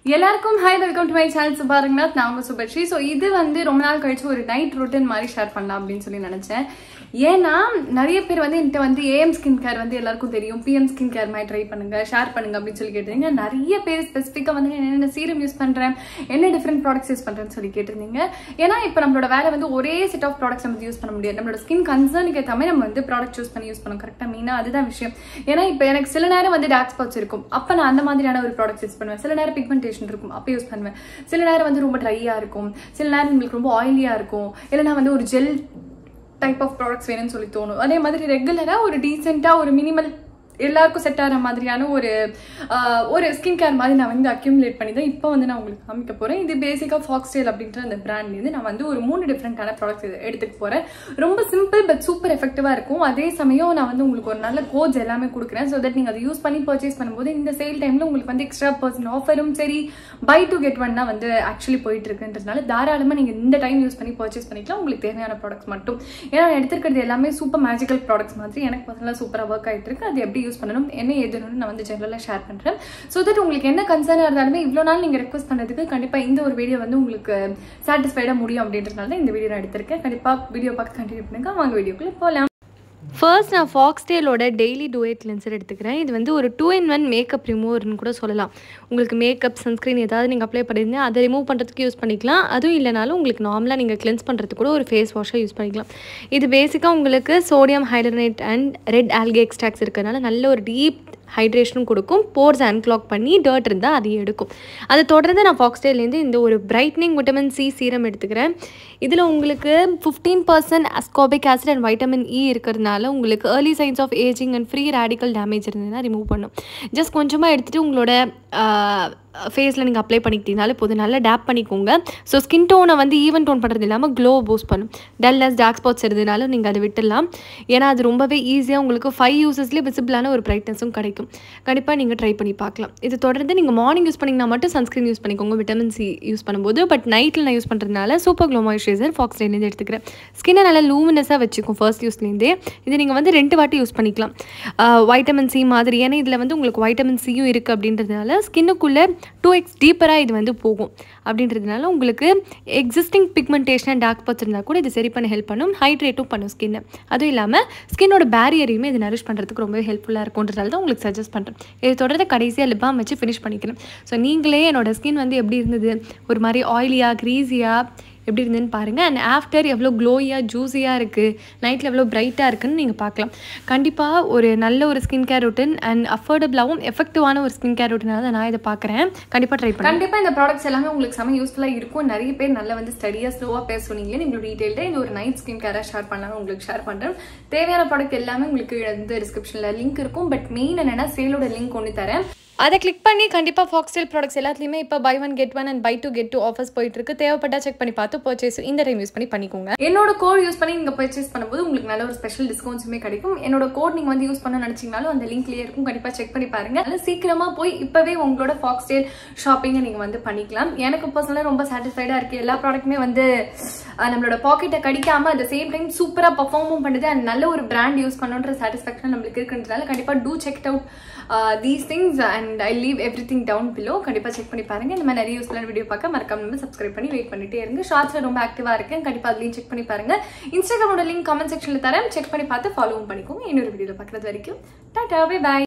எல்லாருக்கும் hi welcome to my channel Subharanganath நான் உங்க சுபஸ்ரீ ஸோ இது வந்து ரொம்ப நாள் கழிச்சு ஒரு நைட் ரொட்டீன் மாதிரி ஷேர் பண்ணலாம் அப்படின்னு சொல்லி நினைச்சேன் ஏன்னா நிறைய பேர் வந்து என்கிட்ட வந்து ஏஎம் ஸ்கின் கேர் வந்து எல்லாருக்கும் தெரியும் பிஎம் ஸ்கின் கேர் மாதிரி ட்ரை பண்ணுங்க ஷேர் பண்ணுங்க அப்படின்னு சொல்லி கேட்டிருந்தீங்க நிறைய பேர் ஸ்பெசிஃபிக்காக வந்து நான் என்னென்ன சீரம் யூஸ் பண்றேன் என்ன டிஃப்ரெண்ட் ப்ராடக்ட்ஸ் யூஸ் பண்றேன்னு சொல்லி கேட்டிருந்தீங்க ஏன்னா இப்போ நம்மளோட வேலை வந்து ஒரே செட் ஆஃப் ப்ராடக்ட்ஸ் நம்ம யூஸ் பண்ண முடியாது நம்மளோட ஸ்கின் கன்சர்னுக்கு ஏற்ற மாதிரி நம்ம வந்து ப்ராடக்ட் சூஸ் பண்ணி யூஸ் பண்ணணும் கரெக்டாக மெயினாக அதுதான் விஷயம் ஏன்னா இப்போ எனக்கு சில நேரம் வந்து டார்க் ஸ்பாட்ஸ் இருக்கும் அப்போ நான் அந்த மாதிரியான ஒரு ப்ராடக்ட் யூஸ் பண்ணுவேன் சில நேரம் பிக்மெண்டேஷன் இருக்கும் அப்போ யூஸ் பண்ணுவேன் சில நேரம் வந்து ரொம்ப ட்ரையாக இருக்கும் சில நேரம் உங்களுக்கு ரொம்ப ஆயிலியாக இருக்கும் இல்லைனா வந்து ஒரு ஜெல் டைப் ஆஃப் ப்ராடக்ட்ஸ் வேணும்னு சொல்லி தோணும் அதே மாதிரி ரெகுலராக ஒரு டீசெண்டாக ஒரு மினிமல் எல்லாருக்கும் செட் ஆகிற மாதிரியான ஒரு ஆஹ், ஒரு ஸ்கின் கேர் மாதிரி நான் வந்து அக்யூமுலேட் பண்ணி தான் இப்போ வந்து நான் உங்களுக்கு காமிக்க போகிறேன் இது பேசிக்காக ஃபாக்ஸ்டேல் அப்படின்ற அந்த பிராண்ட்லேருந்து நான் வந்து ஒரு மூணு டிஃப்ரெண்ட்டான ப்ராடக்ட்ஸ் எடுத்துக்க போகிறேன் ரொம்ப சிம்பிள் பட் சூப்பர் எஃபெக்டிவாக இருக்கும் அதே சமயம் நான் வந்து உங்களுக்கு ஒரு நல்ல கோட்ஸ் எல்லாமே கொடுக்குறேன் ஸோ தட் நீங்கள் அதை யூஸ் பண்ணி பர்ச்சேஸ் பண்ணும்போது இந்த சேல் டைமில் உங்களுக்கு வந்து எக்ஸ்ட்ரா பர்சன்ட் ஆஃபரும் சரி பை டு கெட் ஒன் தான் வந்து ஆக்சுவலி போயிட்டு இருக்குன்றதுனால தாராளமாக நீங்கள் இந்த டைம் யூஸ் பண்ணி பர்ச்சேஸ் பண்ணிக்கலாம் உங்களுக்கு தேவையான ப்ராடக்ட்ஸ் மட்டும் ஏன்னா நான் எடுத்துருக்கிறது எல்லாமே சூப்பர் மேஜிக்கல் ப்ராடக்ட்ஸ் மாதிரி எனக்கு பர்சனலாக சூப்பராக ஒர்க் ஆகிட்டு இருக்கு அது எப்படி யூஸ் பண்ணணும் என்ன ஏதுன்னு நான் வந்து ஜெனரலாக ஷேர் பண்ணுறேன் ஸோ தட் உங்களுக்கு என்ன கன்சர்னாக இருந்தாலுமே இவ்வளோ நாள் நீங்கள் ரெக்வஸ்ட் பண்ணதுக்கு கண்டிப்பாக இந்த ஒரு வீடியோ வந்து உங்களுக்கு சாட்டிஸ்ஃபைடாக முடியும் அப்படின்றதுனால தான் இந்த வீடியோ நான் எடுத்திருக்கேன் கண்டிப்பாக வீடியோ பார்க்க கண்டினியூ பண்ணுங்க வாங்க வீடியோக்குள்ளே போகலாம் ஃபர்ஸ்ட் நான் ஃபாக்ஸ்டேலோட டெய்லி டூயே கிளென்சர் எடுத்துக்கிறேன் இது வந்து ஒரு டூ இன் ஒன் மேக்கப் ரிமூவர்னு கூட சொல்லலாம் உங்களுக்கு மேக்கப் சன்ஸ்க்ரீன் ஏதாவது நீங்கள் அப்ளை பண்ணியிருந்தேன் அதை ரிமூவ் பண்ணுறதுக்கு யூஸ் பண்ணிக்கலாம் அதுவும் இல்லைனாலும் உங்களுக்கு நார்மலாக நீங்கள் கிளென்ஸ் பண்ணுறதுக்கு கூட ஒரு ஃபேஸ் வாஷாக யூஸ் பண்ணிக்கலாம் இது பேசிக்காக உங்களுக்கு sodium hyaluronate and red algae extracts இருக்கிறதுனால நல்ல ஒரு டீப் ஹைட்ரேஷனும் கொடுக்கும் போர்ஸ் அன்க்ளாக் பண்ணி டர்ட் இருந்தால் அதையும் எடுக்கும் அதை தொடர்ந்து நான் ஃபாக்ஸ்டேலேருந்து இந்த ஒரு பிரைட்னிங் விட்டமின் சி சீரம் எடுத்துக்கிறேன் இதில் உங்களுக்கு fifteen percent ascorbic acid and vitamin E இருக்கிறதுனால உங்களுக்கு early signs of ageing and free radical damage இருந்ததுன்னா ரிமூவ் பண்ணும் ஜஸ்ட் கொஞ்சமாக எடுத்துகிட்டு உங்களோட ஃபேஸில் நீங்கள் அப்ளை பண்ணிக்கிட்டீங்கனாலே போதும் நல்லா டேப் பண்ணிக்கோங்க ஸோ ஸ்கின் டோனை வந்து ஈவன் டோன் பண்ணுறது இல்லாமல் க்ளோ பூஸ்ட் பண்ணும் டல்னஸ் டார்க் ஸ்பாட்ஸ் இருந்ததுனாலும் நீங்கள் அதை விட்டுடலாம் ஏன்னா அது ரொம்பவே ஈஸியாக உங்களுக்கு ஃபைவ் யூசஸ்லேயே விசிபிளான ஒரு பிரைட்னஸும் கிடைக்கும் கண்டிப்பாக நீங்கள் ட்ரை பண்ணி பார்க்கலாம் இது தொடர்ந்து நீங்கள் மார்னிங் யூஸ் பண்ணிங்கன்னா மட்டும் சன்ஸ்க்ரீன் யூஸ் பண்ணிக்கோங்க விட்டமின் சி யூஸ் பண்ணும்போது பட் நைட்டில் நான் யூஸ் பண்ணுறதுனால சூப்பர் க்ளோ மாய்ஸ்சரைசர் ஃபாக்ஸ்லேருந்து எடுத்துக்கிறேன் ஸ்கின்னை நல்லா லூமினஸாக வச்சுக்கும் ஃபர்ஸ்ட் யூஸ்லேருந்தே இது நீங்கள் வந்து ரெண்டு வாட்டி யூஸ் பண்ணிக்கலாம் வைட்டமின் சி மாதிரி ஏன்னா இதில் வந்து உங்களுக்கு வைட்டமின் சியும் இருக்குது அப்படின்றதுனால ஸ்கின்னுக்குள்ளே டூ எக்ஸ் டீப்பராக இது வந்து போகும் அப்படின்றதுனால உங்களுக்கு existing pigmentation and dark spots இருந்தால் கூட இது சரி பண்ண ஹெல்ப் பண்ணும் ஹைட்ரேட்டும் பண்ணும் ஸ்கின்னை அதுவும் இல்லாமல் ஸ்கின்னோட பேரியரையுமே இது நரிஷ் பண்ணுறதுக்கு ரொம்பவே ஹெல்ப்ஃபுல்லாக இருக்கும்ன்றதால தான் உங்களுக்கு சஜஸ்ட் பண்ணுறேன் இது தொடர்ந்து கடைசியாக லிப்பாம் வச்சு ஃபினிஷ் பண்ணிக்கிறேன் ஸோ நீங்களே என்னோட ஸ்கின் வந்து எப்படி இருந்தது ஒரு மாதிரி ஆயிலியாக க்ரீஸியாக எப்படி இருந்ததுன்னு பாருங்கள் அண்ட் ஆஃப்டர் எவ்வளோ க்ளோயாக ஜூஸியாக இருக்குது நைட்டில் எவ்வளோ பிரைட்டாக இருக்குன்னு நீங்கள் பார்க்கலாம் கண்டிப்பாக ஒரு நல்ல ஒரு ஸ்கின் கேர் ரொட்டின் அண்ட் அஃபோர்டபுளாகவும் எஃபெக்டிவான ஒரு ஸ்கின் கேர் ரொட்டினாக தான் நான் இதை பார்க்குறேன் கண்டிப்பாக ட்ரை பண்ணேன் கண்டிப்பா இந்த ப்ராடக்ட்ஸ் எல்லாமே உங்களுக்கு செம யூஸ்ஃபுல்லா இருக்கும் நிறைய பேர் நல்லா வந்து ஸ்டடியா ஸ்லோவா பேச சொன்னீங்க நீங்க டீடைல்டா இந்த ஒரு நைட் ஸ்கின் கேரா ஷேர் பண்ணலாம் உங்களுக்கு ஷேர் பண்றேன் தேவையான ப்ராடக்ட் எல்லாமே உங்களுக்கு வந்து டிஸ்கிரிப்ஷன்ல லிங்க் இருக்கும் பட் மெயின் என்னன்னா சேலோட லிங்க் ஒன்று தரேன் அதை கிளிக் பண்ணி கண்டிப்பாக ஃபாக்ஸ்டேல் ப்ராடக்ட்ஸ் எல்லாத்துலேயுமே இப்போ buy one get one and buy two get two offers போயிட்டு இருக்கு தேவைப்பட்டா செக் பண்ணி பார்த்து பர்ச்சேஸ் இந்த டைம் யூஸ் பண்ணி பண்ணிக்கோங்க என்னோட கோட் யூஸ் பண்ணி நீங்க பர்ச்சேஸ் பண்ணும்போது உங்களுக்கு நல்ல ஒரு ஸ்பெஷல் டிஸ்கவுண்ட்ஸுமே கிடைக்கும் என்னோட கோட் நீங்க வந்து யூஸ் பண்ண நினைச்சீங்கனாலும் அந்த லிங்க்லயே இருக்கும் கண்டிப்பா செக் பண்ணி பாருங்க அதனால சீக்கிரமா போய் இப்பவே உங்களோட ஃபாக்ஸ்டேல் ஷாப்பிங்கை நீங்க வந்து பண்ணிக்கலாம் எனக்கு பர்சனலாக ரொம்ப சாட்டிஸ்ஃபைடா இருக்கு எல்லா ப்ராடக்ட்டுமே வந்து அஹ், நம்மளோட பாக்கெட்டை கடிக்காம அட் சேம் டைம் சூப்பரா பர்ஃபார்மும் பண்ணுது அண்ட் நல்ல ஒரு பிராண்ட் யூஸ் பண்ணுன்ற சாட்டிஸ்ஃபேக்ஷன் நம்மளுக்கு இருக்குன்றதால கண்டிப்பா to check out these things and I leave everything down below கண்டிப்பா செக் பண்ணி பாருங்க இந்த மாதிரி நிறைய யூஸ்ஃபுல்லான வீடியோ பார்க்க மறக்காம நம்ம சப்ஸ்கிரைப் பண்ணி வெயிட் பண்ணிட்டே இருங்க ஷார்ட்ஸ்ல ரொம்ப ஆக்டிவா இருக்கேன் கண்டிப்பா அதுலயும் செக் பண்ணி பாருங்க இன்ஸ்டாகிராமோட லிங்க் கமெண்ட் செக்ஷன்ல தரேன் செக் பண்ணி பார்த்து ஃபாலோவும் பண்ணிக்கோங்க இன்னொரு வீடியோல பார்க்கறது வரைக்கும் டாடா பை பாய்